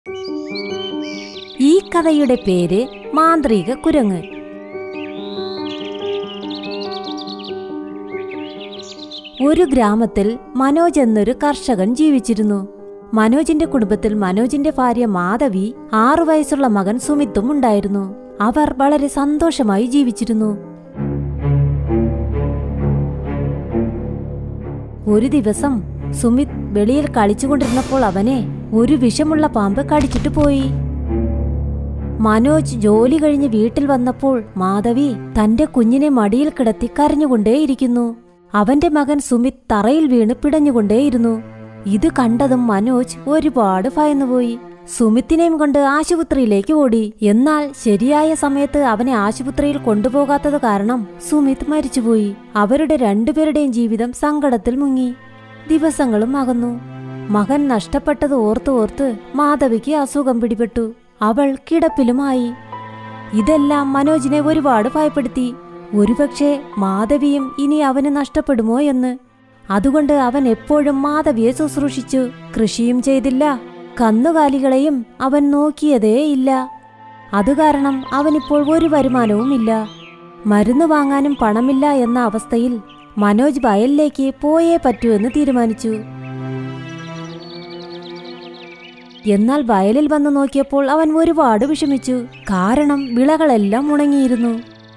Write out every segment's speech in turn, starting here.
ഈ കഥയുടെ പേര് മാന്ത്രിക കുരങ്ങ് ഒരു ഗ്രാമത്തിൽ മനോജ് എന്നൊരു കർഷകൻ ജീവിച്ചിരുന്നു മനോജിന്റെ കുടുംബത്തിൽ മനോജിന്റെ ഭാര്യ മാധവി ആറു വയസ്സുള്ള മകൻ സുമിത്തും ഉണ്ടായിരുന്നു അവർ വളരെ സന്തോഷമായി ജീവിച്ചിരുന്നു ഒരു ദിവസം സുമിത് വെളിയിൽ കളിച്ചുകൊണ്ടിരുന്നപ്പോൾ അവനെ ഒരു വിഷമുള്ള പാമ്പ് കടിച്ചിട്ട് പോയി മനോജ് ജോലി കഴിഞ്ഞ് വീട്ടിൽ വന്നപ്പോൾ മാധവി തന്റെ കുഞ്ഞിനെ മടിയിൽ കിടത്തി കരഞ്ഞുകൊണ്ടേയിരിക്കുന്നു അവന്റെ മകൻ സുമിത് തറയിൽ വീണ് പിടഞ്ഞുകൊണ്ടേയിരുന്നു ഇത് കണ്ടതും മനോജ് ഒരുപാട് ഭയന്നുപോയി സുമിത്തിനെയും കൊണ്ട് ആശുപത്രിയിലേക്ക് ഓടി എന്നാൽ ശരിയായ സമയത്ത് അവനെ ആശുപത്രിയിൽ കൊണ്ടുപോകാത്തത് കാരണം സുമിത് മരിച്ചുപോയി അവരുടെ രണ്ടുപേരുടെയും ജീവിതം സങ്കടത്തിൽ മുങ്ങി ദിവസങ്ങളും അകന്നു മകൻ നഷ്ടപ്പെട്ടത് ഓർത്ത് ഓർത്ത് മാധവിക്ക് അസുഖം പിടിപെട്ടു അവൾ കിടപ്പിലുമായി ഇതെല്ലാം മനോജിനെ ഒരുപാട് ഭയപ്പെടുത്തി ഒരുപക്ഷെ മാധവിയും ഇനി അവന് നഷ്ടപ്പെടുമോ എന്ന് അതുകൊണ്ട് അവൻ എപ്പോഴും മാധവിയെ ശുശ്രൂഷിച്ചു കൃഷിയും ചെയ്തില്ല കന്നുകാലികളെയും അവൻ നോക്കിയതേയില്ല അതുകാരണം അവനിപ്പോൾ ഒരു വരുമാനവുമില്ല മരുന്ന് വാങ്ങാനും പണമില്ല എന്ന അവസ്ഥയിൽ മനോജ് വയലിലേക്ക് പോയേ പറ്റൂ എന്ന് തീരുമാനിച്ചു എന്നാൽ വയലിൽ വന്ന് നോക്കിയപ്പോൾ അവൻ ഒരുപാട് വിഷമിച്ചു കാരണം വിളകളെല്ലാം ഉണങ്ങിയിരുന്നു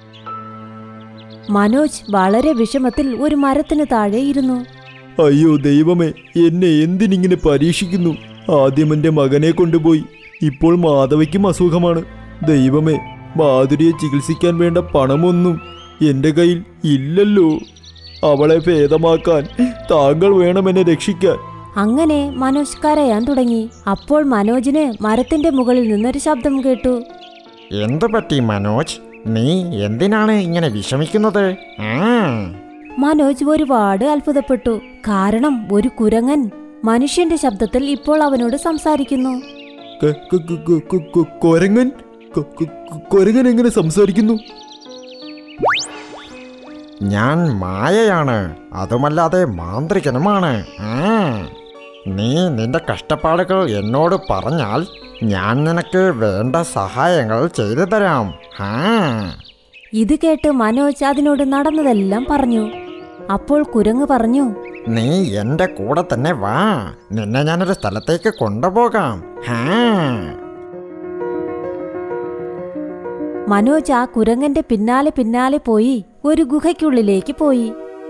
മനോജ് വളരെ വിഷമത്തിൽ ഒരു മരത്തിന് താഴെ ഇരുന്നു അയ്യോ ദൈവമേ എന്നെ എന്തിനിങ്ങനെ പരീക്ഷിക്കുന്നു ആദ്യം എൻ്റെ മകനെ കൊണ്ടുപോയി ഇപ്പോൾ മാധവയ്ക്കും അസുഖമാണ് ദൈവമേ മാധുരിയെ ചികിത്സിക്കാൻ വേണ്ട പണമൊന്നും എൻ്റെ കയ്യിൽ ഇല്ലല്ലോ അവളെ ഭേദമാക്കാൻ താങ്കൾ വേണം എന്നെ രക്ഷിക്കാൻ അങ്ങനെ മനോജ് കരയാൻ തുടങ്ങി അപ്പോൾ മനോജിന് മരത്തിന്റെ മുകളിൽ നിന്നൊരു ശബ്ദം കേട്ടു എന്തു പറ്റി മനോജ് നീ എന്തിനാണ് ഇങ്ങനെ വിഷമിക്കുന്നത് ആ മനോജ് ഒരുപാട് അത്ഭുതപ്പെട്ടു കാരണം ഒരു കുരങ്ങൻ മനുഷ്യന്റെ ശബ്ദത്തിൽ ഇപ്പോൾ അവനോട് സംസാരിക്കുന്നു ക- ക- ക- ക- ക- ക- കൊരങ്ങൻ ക- ക- ക- കൊരങ്ങൻ എങ്ങനെ സംസാരിക്കുന്നു ഞാൻ മായയാണ് അതുമല്ലാതെ മാന്ത്രികനുമാണ് ആ നീ നിന്റെ കഷ്ടപ്പാടുകൾ എന്നോട് പറഞ്ഞാൽ ഞാൻ നിനക്ക് വേണ്ട സഹായങ്ങൾ ചെയ്തു തരാം ആ ഇത് കേട്ട് മനോജ് അതിനോട് നടന്നതെല്ലാം പറഞ്ഞു അപ്പോൾ കുരങ്ങ് പറഞ്ഞു നീ എൻ്റെ കൂടെ തന്നെ വാ നിന്നെ ഞാനൊരു സ്ഥലത്തേക്ക് കൊണ്ടുപോകാം ഹാ മനോജ് ആ കുരങ്ങന്റെ പിന്നാലെ പിന്നാലെ പോയി ഒരു ഗുഹയ്ക്കുള്ളിലേക്ക് പോയി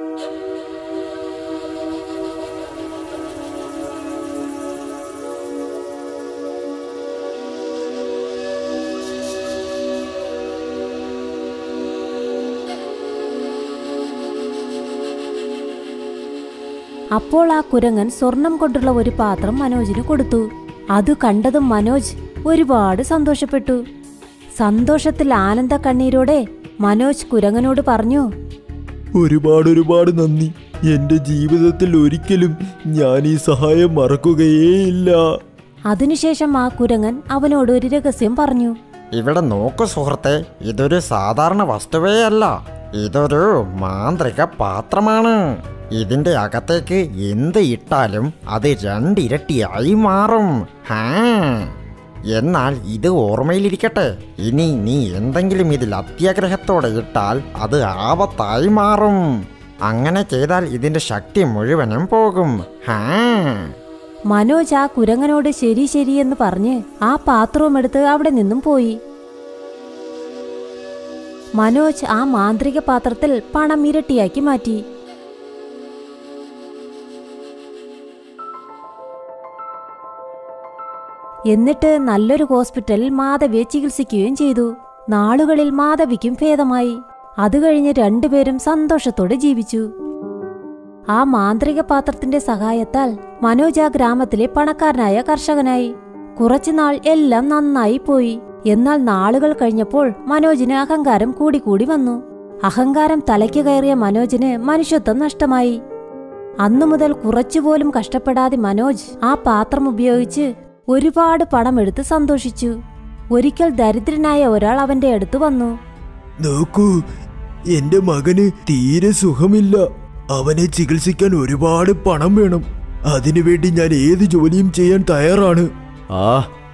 അപ്പോൾ ആ കുരങ്ങൻ സ്വർണം കൊണ്ടുള്ള ഒരു പാത്രം മനോജിന് കൊടുത്തു അത് കണ്ടതും മനോജ് ഒരുപാട് സന്തോഷപ്പെട്ടു സന്തോഷത്തിൽ ആനന്ദ കണ്ണീരോടെ മനോജ് കുരങ്ങനോട് പറഞ്ഞു ഒരുപാട് ഒരുപാട് നന്ദി എൻ്റെ ജീവിതത്തിൽ ഒരിക്കലും ഞാൻ ഈ സഹായം മറക്കുകയേയില്ല അതിനുശേഷം ആ കുരങ്ങൻ അവനോട് ഒരു രഹസ്യം പറഞ്ഞു ഇവിടെ നോക്കു സുഹൃത്തെ ഇതൊരു സാധാരണ വസ്തുവേ അല്ല ഇതൊരു മാന്ത്രിക പാത്രമാണ് ഇതിന്റെ അകത്തേക്ക് എന്ത് ഇട്ടാലും അത് രണ്ടിരട്ടിയായി മാറും ഹാ എന്നാൽ ഇത് ഓർമ്മയിലിരിക്കട്ടെ ഇനി നീ എന്തെങ്കിലും ഇതിൽ അത്യാഗ്രഹത്തോടെ ഇട്ടാൽ അത് ആപത്തായി മാറും അങ്ങനെ ചെയ്താൽ ഇതിന്റെ ശക്തി മുഴുവനും പോകും ഹാ മനോജ് ആ കുരങ്ങനോട് ശരി ശരിയെന്ന് പറഞ്ഞ് ആ പാത്രവും എടുത്ത് അവിടെ നിന്നും പോയി മനോജ് ആ മാന്ത്രിക പാത്രത്തിൽ പണം ഇരട്ടിയാക്കി മാറ്റി എന്നിട്ട് നല്ലൊരു ഹോസ്പിറ്റലിൽ മാധവിയെ ചികിത്സിക്കുകയും ചെയ്തു നാളുകളിൽ മാധവിക്കും ഭേദമായി അത് കഴിഞ്ഞ് രണ്ടുപേരും സന്തോഷത്തോടെ ജീവിച്ചു ആ മാന്ത്രിക പാത്രത്തിന്റെ സഹായത്താൽ മനോജ് ആ ഗ്രാമത്തിലെ പണക്കാരനായ കർഷകനായി കുറച്ചുനാൾ എല്ലാം നന്നായി പോയി എന്നാൽ നാളുകൾ കഴിഞ്ഞപ്പോൾ മനോജിന് അഹങ്കാരം കൂടിക്കൂടി വന്നു അഹങ്കാരം തലയ്ക്ക് കയറിയ മനോജിന് മനുഷ്യത്വം നഷ്ടമായി അന്നു മുതൽ കുറച്ചുപോലും കഷ്ടപ്പെടാതെ മനോജ് ആ പാത്രം ഉപയോഗിച്ച് ഒരുപാട് പണമെടുത്ത് സന്തോഷിച്ചു ഒരിക്കൽ ദരിദ്രനായ ഒരാൾ അവന്റെ അടുത്ത് വന്നു നോക്കൂ എന്റെ മകന് തീരെ സുഖമില്ല അവനെ ചികിത്സിക്കാൻ ഒരുപാട് പണം വേണം അതിനുവേണ്ടി ഞാൻ ഏത് ജോലിയും ചെയ്യാൻ തയ്യാറാണ് ആ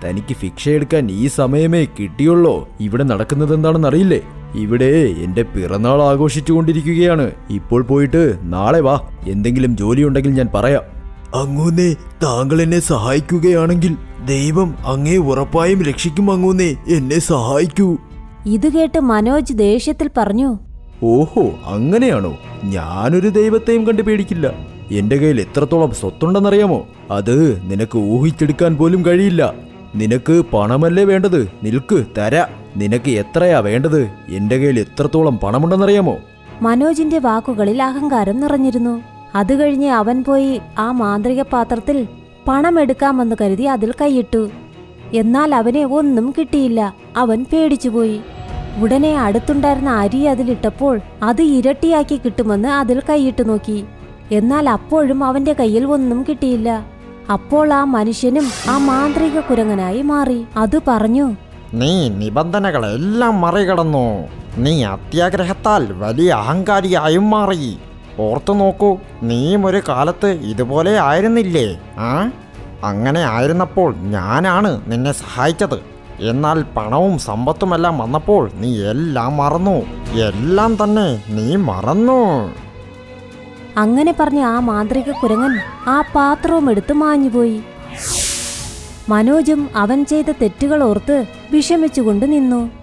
തനിക്ക് ഫിക്ഷ എടുക്കാൻ ഈ സമയമേ കിട്ടിയുള്ളോ ഇവിടെ നടക്കുന്നത് എന്താണെന്ന് അറിയില്ലേ ഇവിടെ എന്റെ പിറന്നാൾ ആഘോഷിച്ചുകൊണ്ടിരിക്കുകയാണ് ഇപ്പോൾ പോയിട്ട് നാളെ വാ എന്തെങ്കിലും ജോലി ഉണ്ടെങ്കിൽ ഞാൻ പറയാം അങ്ങൂന്നേ താങ്കൾ എന്നെ സഹായിക്കുകയാണെങ്കിൽ ദൈവം അങ്ങേ ഉറപ്പായും രക്ഷിക്കും അങ്ങൂന്നേ എന്നെ സഹായിക്കൂ ഇത് കേട്ട് മനോജ് ദേഷ്യത്തിൽ പറഞ്ഞു ഓഹോ അങ്ങനെയാണോ ഞാനൊരു ദൈവത്തെയും കണ്ടു പേടിക്കില്ല എന്റെ കയ്യിൽ എത്രത്തോളം സ്വത്തുണ്ടെന്നറിയാമോ അത് നിനക്ക് ഊഹിച്ചെടുക്കാൻ പോലും കഴിയില്ല നിനക്ക് പണമല്ലേ വേണ്ടത് നിൽക്ക് തരാ നിനക്ക് എത്രയാ വേണ്ടത് എന്റെ കയ്യിൽ എത്രത്തോളം പണമുണ്ടെന്നറിയാമോ മനോജിന്റെ വാക്കുകളിൽ അഹങ്കാരം നിറഞ്ഞിരുന്നു അത് കഴിഞ്ഞ് അവൻ പോയി ആ മാന്ത്രിക പാത്രത്തിൽ പണം എടുക്കാമെന്ന് കരുതി അതിൽ കൈയിട്ടു എന്നാൽ അവനെ ഒന്നും കിട്ടിയില്ല അവൻ പേടിച്ചുപോയി ഉടനെ അടുത്തുണ്ടായിരുന്ന അരി അതിലിട്ടപ്പോൾ അത് ഇരട്ടിയാക്കി കിട്ടുമെന്ന് അതിൽ കൈയിട്ട് നോക്കി എന്നാൽ അപ്പോഴും അവന്റെ കയ്യിൽ ഒന്നും കിട്ടിയില്ല അപ്പോൾ ആ മനുഷ്യനും ആ മാന്ത്രിക കുരങ്ങനായി മാറി അത് പറഞ്ഞു നീ നിബന്ധനകളെല്ലാം മറികടന്നു നീ അത്യാഗ്രഹത്താൽ വലിയ അഹങ്കാരിയായും മാറി ഓർത്തു നോക്കൂ നീയും ഒരു കാലത്ത് ഇതുപോലെ ആയിരുന്നില്ലേ ആ അങ്ങനെ ആയിരുന്നപ്പോൾ ഞാനാണ് നിന്നെ സഹായിച്ചത് എന്നാൽ പണവും സമ്പത്തുമെല്ലാം വന്നപ്പോൾ നീ എല്ലാം മറന്നു എല്ലാം തന്നെ നീ മറന്നു അങ്ങനെ പറഞ്ഞ ആ മാന്ത്രിക കുരങ്ങൻ ആ പാത്രവും എടുത്ത് മാഞ്ഞുപോയി മനോജും അവൻ ചെയ്ത തെറ്റുകൾ ഓർത്ത് വിഷമിച്ചുകൊണ്ട് നിന്നു